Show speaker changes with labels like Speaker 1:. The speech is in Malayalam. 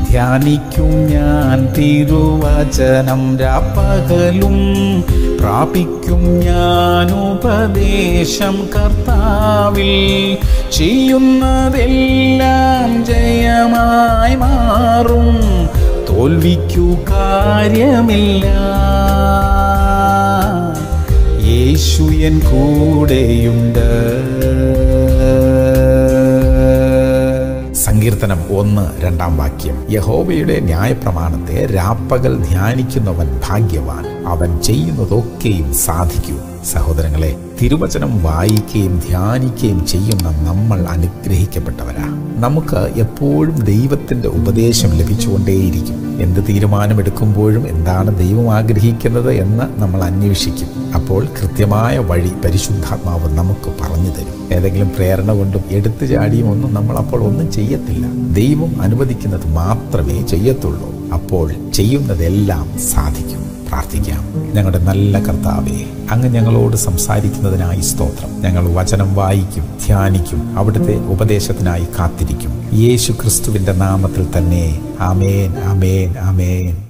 Speaker 1: ധ്യാനിക്കും ഞാൻ തിരുവചനം രാപ്പകലും പ്രാപിക്കും ഞാൻ ഉപദേശം കർത്താവിൽ ചെയ്യുന്നതെല്ലാം ജയമായി മാറും തോൽവിക്കു കാര്യമില്ല യേശു എൻ കൂടെയുണ്ട് സങ്കീർത്തനം ഒന്ന് രണ്ടാം വാക്യം യഹോവയുടെ ന്യായപ്രമാണത്തെ രാപ്പകൽ ധ്യാനിക്കുന്നവൻ ഭാഗ്യവാൻ അവൻ ചെയ്യുന്നതൊക്കെയും സാധിക്കും സഹോദരങ്ങളെ തിരുവചനം വായിക്കുകയും ധ്യാനിക്കുകയും ചെയ്യുന്ന നമ്മൾ അനുഗ്രഹിക്കപ്പെട്ടവരാ നമുക്ക് എപ്പോഴും ദൈവത്തിന്റെ ഉപദേശം ലഭിച്ചുകൊണ്ടേയിരിക്കും എന്ത് തീരുമാനമെടുക്കുമ്പോഴും എന്താണ് ദൈവം ആഗ്രഹിക്കുന്നത് എന്ന് നമ്മൾ അന്വേഷിക്കും അപ്പോൾ കൃത്യമായ വഴി പരിശുദ്ധാത്മാവ് നമുക്ക് പറഞ്ഞു തരും ഏതെങ്കിലും പ്രേരണ കൊണ്ടും എടുത്തു ചാടിയും ഒന്നും നമ്മൾ അപ്പോൾ ഒന്നും ചെയ്യത്തില്ല ദൈവം അനുവദിക്കുന്നത് മാത്രമേ ചെയ്യത്തുള്ളൂ അപ്പോൾ ചെയ്യുന്നതെല്ലാം സാധിക്കും പ്രാർത്ഥിക്കാം ഞങ്ങളുടെ നല്ല കർത്താവെ അങ്ങ് ഞങ്ങളോട് സംസാരിക്കുന്നതിനായി സ്തോത്രം ഞങ്ങൾ വചനം വായിക്കും ധ്യാനിക്കും അവിടുത്തെ ഉപദേശത്തിനായി കാത്തിരിക്കും യേശു ക്രിസ്തുവിന്റെ നാമത്തിൽ തന്നെ ആമേൻ ആമേൻ ആമേൻ